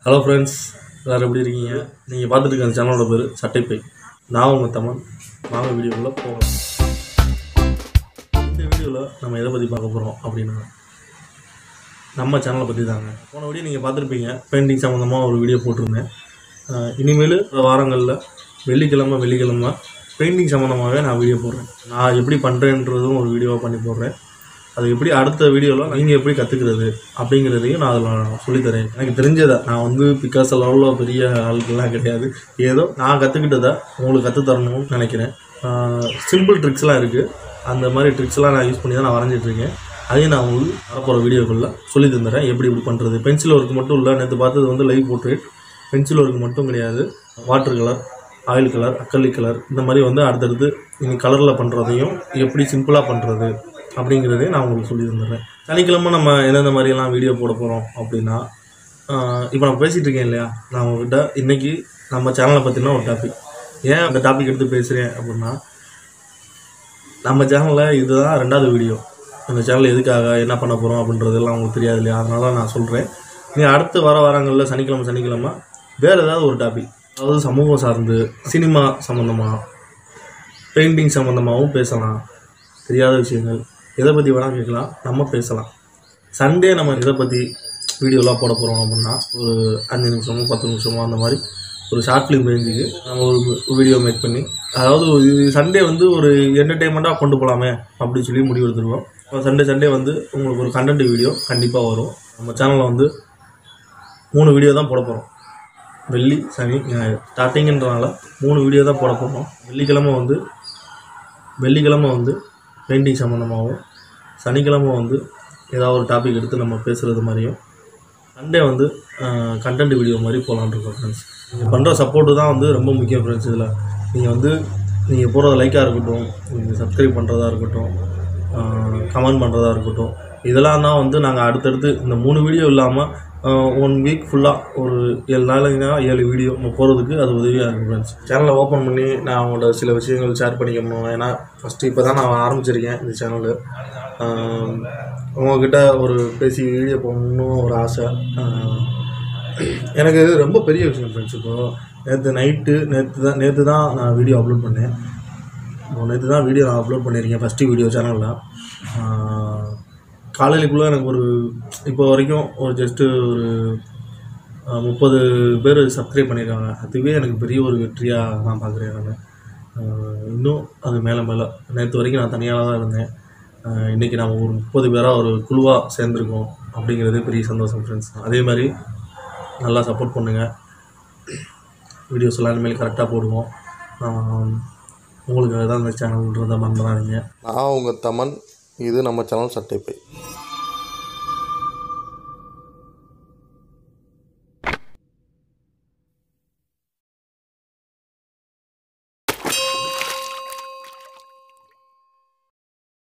hello friends எல்லோரும் எப்படி இருக்கீங்க நீங்கள் பார்த்துட்டு இருக்க அந்த சேனலோட பேர் சட்டைப்பை நான் உங்கள் தமிழ் வாங்க வீடியோக்குள்ளே போகலாம் இந்த வீடியோவில் நம்ம எதை பற்றி பார்க்க போகிறோம் அப்படின்னா நம்ம சேனலை பற்றி தாங்க போன வீடியோ நீங்கள் பார்த்துருப்பீங்க பெயிண்டிங் சம்மந்தமாக ஒரு வீடியோ போட்டிருந்தேன் அஹ் இனிமேல் வாரங்களில் வெள்ளிக்கிழமை வெள்ளிக்கிழமை பெயிண்டிங் சம்மந்தமாகவே நான் வீடியோ போடுறேன் நான் எப்படி பண்ணுறேன்றதும் ஒரு வீடியோவாக பண்ணி போடுறேன் அது எப்படி அடுத்த வீடியோவில் நீங்கள் எப்படி கற்றுக்கிறது அப்படிங்கிறதையும் நான் அதில் சொல்லித்தரேன் எனக்கு தெரிஞ்சதை நான் வந்து பிகாஸ் லெவலில் பெரிய ஆளுக்கெல்லாம் கிடையாது ஏதோ நான் கற்றுக்கிட்டதை உங்களுக்கு கற்றுத்தரணும்னு நினைக்கிறேன் சிம்பிள் ட்ரிக்ஸ்லாம் இருக்குது அந்த மாதிரி ட்ரிக்ஸ்லாம் நான் யூஸ் பண்ணி தான் நான் வரைஞ்சிட்டு இருக்கேன் அதையும் நான் உங்களுக்கு வரப்போகிற வீடியோக்குள்ளே சொல்லி தந்துடுறேன் எப்படி இப்படி பண்ணுறது பென்சில் ஒர்க் மட்டும் இல்லை நேற்று பார்த்தது வந்து லைவ் போர்ட்ரேட் பென்சில் ஒர்க் மட்டும் கிடையாது water colour oil colour acrylic colour இந்த மாதிரி வந்து அடுத்தடுத்து நீங்கள் கலரில் பண்ணுறதையும் எப்படி சிம்பிளாக பண்ணுறது அப்படிங்கிறதையும் நான் உங்களுக்கு சொல்லி தந்துடுறேன் சனிக்கிழமை நம்ம எந்தெந்த மாதிரியெல்லாம் வீடியோ போட போகிறோம் அப்படின்னா இப்போ நான் பேசிகிட்டு இருக்கேன் இல்லையா நான் உங்ககிட்ட இன்றைக்கி நம்ம சேனலை பற்றின ஒரு டாபிக் ஏன் அந்த டாபிக் எடுத்து பேசுகிறேன் அப்படின்னா நம்ம சேனலில் இதுதான் ரெண்டாவது வீடியோ அந்த சேனல் எதுக்காக என்ன பண்ண போகிறோம் அப்படின்றதெல்லாம் உங்களுக்கு தெரியாது இல்லையா அதனால நான் சொல்கிறேன் நீ அடுத்து வர வாரங்களில் சனிக்கிழமை சனிக்கிழமை வேறு ஏதாவது ஒரு டாபிக் அதாவது சமூகம் சார்ந்து சினிமா சம்மந்தமாக பெயிண்டிங் சம்மந்தமாகவும் பேசலாம் தெரியாத விஷயங்கள் எதை பற்றி வேணால் கேட்கலாம் நம்ம பேசலாம் சண்டே நம்ம இதை பற்றி வீடியோலாம் போட போகிறோம் அப்படின்னா ஒரு அஞ்சு நிமிஷமோ பத்து நிமிஷமோ அந்த மாதிரி ஒரு ஷார்ட் ஃபிலிம் ரேஞ்சுக்கு நம்ம ஒரு வீடியோ மேக் பண்ணி அதாவது இது சண்டே வந்து ஒரு என்டர்டெயின்மெண்ட்டாக கொண்டு போகலாமே அப்படின்னு சொல்லி முடிவு எடுத்துருவோம் சண்டே சண்டே வந்து உங்களுக்கு ஒரு கண்டென்ட் வீடியோ கண்டிப்பாக வரும் நம்ம சேனலில் வந்து மூணு வீடியோ தான் போட போகிறோம் வெள்ளி சனி ஞாயிறு ஸ்டார்டிங்கன்றனால மூணு வீடியோ தான் போட போகிறோம் வெள்ளிக்கிழமை வந்து வெள்ளிக்கிழமை வந்து பெயிண்டிங் சம்மந்தமாகவும் சனிக்கிழமை வந்து ஏதாவது ஒரு டாபிக் எடுத்து நம்ம பேசுகிறது மாதிரியும் சண்டே வந்து கண்டென்ட் வீடியோ மாதிரி போகலான்னு இருக்கோம் ஃப்ரெண்ட்ஸ் நீங்கள் பண்ணுற சப்போர்ட்டு தான் வந்து ரொம்ப முக்கியம் ஃப்ரெண்ட்ஸ் இதில் நீங்கள் வந்து நீங்கள் போடுற லைக்காக இருக்கட்டும் நீங்கள் சப்ஸ்கிரைப் பண்ணுறதா இருக்கட்டும் கமெண்ட் பண்ணுறதா இருக்கட்டும் இதெல்லாம் தான் வந்து நாங்கள் அடுத்தடுத்து இந்த மூணு வீடியோ இல்லாமல் ஒன் வீக் ஃபுல்லாக ஒரு ஏழு நாளைக்குனா ஏழு வீடியோ நம்ம போகிறதுக்கு அது உதவியாக இருக்கும் ஃப்ரெண்ட்ஸ் சேனலை ஓப்பன் பண்ணி நான் அவங்களோட சில விஷயங்கள் ஷேர் பண்ணிக்கணும் ஏன்னா ஃபஸ்ட்டு இப்போ தான் நான் ஆரம்பிச்சிருக்கேன் இந்த சேனலு உங்ககிட்ட ஒரு பேசி வீடியோ போடணும்னு ஒரு ஆசை ஆஹ் எனக்கு இது ரொம்ப பெரிய விஷயம் ஃப்ரெண்ட்ஸ் இப்போது நேற்று நைட்டு நேற்று தான் நேற்று தான் நான் வீடியோ அப்லோட் பண்ணேன் நேற்று தான் வீடியோ நான் அப்லோட் பண்ணியிருக்கேன் ஃபஸ்ட்டு வீடியோ சேனலில் காலையிலுக்குள்ளே எனக்கு ஒரு இப்போ வரைக்கும் ஒரு ஜஸ்ட்டு ஒரு ஆஹ், முப்பது பேர் சப்ஸ்கிரைப் பண்ணியிருக்காங்க அதுவே எனக்கு பெரிய ஒரு வெற்றியாக நான் பார்க்குறேன் நான் இன்னும் அது மேலே மேலே நேற்று வரைக்கும் நான் தனியாக தான் இருந்தேன் ஆஹ், இன்னைக்கு நம்ம ஒரு முப்பது பேராக ஒரு குழுவாக சேர்ந்துருக்கோம் அப்படிங்கிறதே பெரிய சந்தோஷம் ஃப்ரெண்ட்ஸ் அதே மாதிரி நல்லா சப்போர்ட் பண்ணுங்கள் வீடியோஸ் எல்லாம் இனிமேல் கரெக்டாக போடுவோம் ஆஹ், உங்களுக்காக தான் இந்த சேனல்ன்றதை மறந்துடாதீங்க நான் உங்கள் தமன் இது நம்ம சேனல் சட்டைப்பை